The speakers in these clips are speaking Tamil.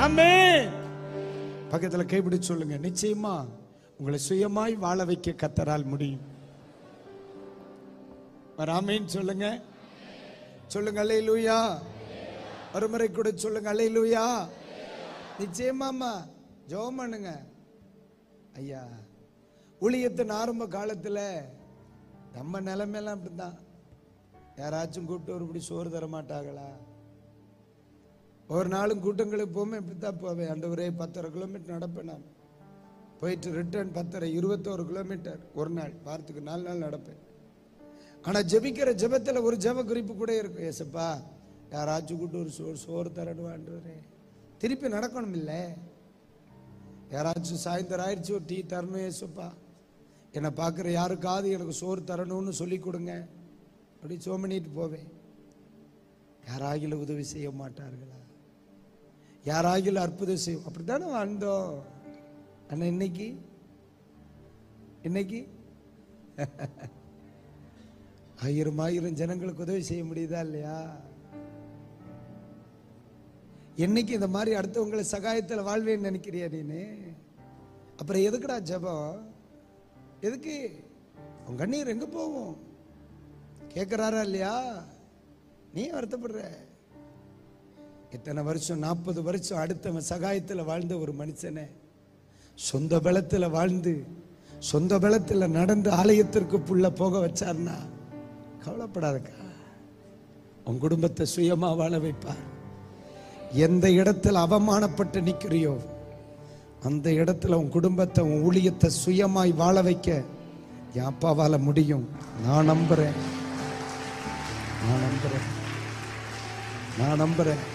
ஆமென் பக்கத்துல கைப்பிடிச்சு சொல்லுங்க நிச்சயமா உங்களை சுயமாய் வாழ வைக்க கத்தரால் முடியும் ஆமென் சொல்லுங்க சொல்லுங்க அல்லேலூயா ஒரு முறை கூட சொல்லுங்க அல்லேலூயா நிச்சயமாம்மா ஜெபம் பண்ணுங்க ஐயா ஊழியத்தின் ஆரம்ப காலத்துல நம்ம நிலைமையெல்லாம் அப்படிதான் யாராச்சும் கூப்பிட்டு ஒருபடி சோறு தர மாட்டாங்களா ஒரு நாளும் கூட்டங்களுக்கு போமே இப்படித்தான் போவேன் ஆண்டவரே பத்தரை கிலோமீட்டர் நடப்பேன் நான் போயிட்டு ரிட்டர்ன் பத்தரை இருபத்தோரு கிலோமீட்டர் ஒரு நாள் வாரத்துக்கு நாலு நாள் நடப்பேன் ஆனா ஜெபிக்கிற ஜெபத்துல ஒரு ஜெப குறிப்பு கூட இருக்கும் ஏசப்பா யாராச்சும் கூட்டு ஒரு சோறு சோறு தரணும் ஆண்டவரே திருப்பி நடக்கணும் இல்லை யாராச்சும் சாயந்தரம் ஆயிடுச்சு ஒரு டீ தரணும் ஏசப்பா என்னை பார்க்குற யாருக்காவது எனக்கு சோறு தரணும்னு சொல்லி கொடுங்க அப்படி சோமனிட்டு போவேன் யாராகிலும் உதவி செய்ய மாட்டார்களா யாராகிலும் அற்புதம் செய்யும் அப்படித்தானே வாழ்ந்தோம் ஆனா இன்னைக்கு இன்னைக்கு ஆயிரம் ஆயிரம் ஜனங்களுக்கு உதவி செய்ய முடியுதா இல்லையா என்னைக்கு இந்த மாதிரி அடுத்தவங்களை சகாயத்தில் வாழ்வேன்னு நினைக்கிறியா நீனு அப்புறம் எதுக்குடா ஜெபம் எதுக்கு உன் கண்ணீர் எங்க போகும் கேட்கிறாரா இல்லையா நீ வருத்தப்படுற இத்தனை வருஷம் நாற்பது வருஷம் அடுத்தவன் சகாயத்தில் வாழ்ந்த ஒரு மனுஷனை சொந்த பலத்துல வாழ்ந்து சொந்த பலத்துல நடந்து ஆலயத்திற்கு புள்ள போக வச்சார்னா கவலைப்படாதக்கா உன் குடும்பத்தை சுயமா வாழ வைப்பார் எந்த இடத்துல அவமானப்பட்டு நிக்கிறியோ அந்த இடத்துல உன் குடும்பத்தை உன் ஊழியத்தை சுயமாய் வாழ வைக்க என் அப்பாவால முடியும் நான் நம்புறேன் நான் நம்புறேன் நான் நம்புறேன்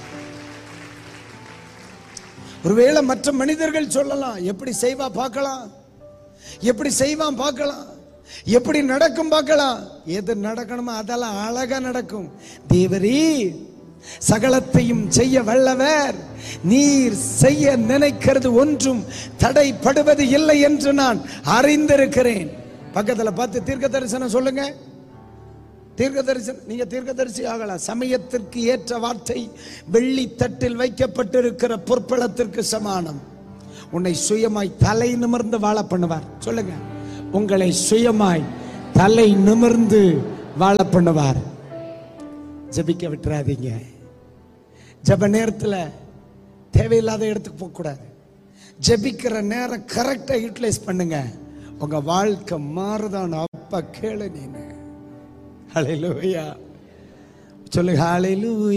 ஒருவேளை மற்ற மனிதர்கள் சொல்லலாம் எப்படி செய்வா பார்க்கலாம் எப்படி செய்வான் பார்க்கலாம் எப்படி நடக்கும் பார்க்கலாம் எது நடக்கணுமோ அதெல்லாம் அழகா நடக்கும் தேவரீ சகலத்தையும் செய்ய வல்லவர் நீர் செய்ய நினைக்கிறது ஒன்றும் தடைப்படுவது இல்லை என்று நான் அறிந்திருக்கிறேன் பக்கத்துல பார்த்து தீர்க்க தரிசனம் சொல்லுங்க தீர்க்க தரிசனம் நீங்க தீர்க்கதரிசி ஆகலாம் சமயத்திற்கு ஏற்ற வார்த்தை வெள்ளி தட்டில் வைக்கப்பட்டிருக்கிற பொற்பளத்திற்கு சமானம் உன்னை சுயமாய் தலை நிமிர்ந்து வாழ பண்ணுவார் சொல்லுங்க உங்களை சுயமாய் தலை நிமிர்ந்து வாழ பண்ணுவார் ஜெபிக்க விட்டுறாதீங்க ஜெப நேரத்துல தேவையில்லாத இடத்துக்கு போக கூடாது ஜெபிக்கிற நேரம் கரெக்டா யூட்டிலைஸ் பண்ணுங்க உங்க வாழ்க்கை மாறுதான் அப்ப கேளு நீனு ஹalleluya சொல்லுங்க ஹalleluya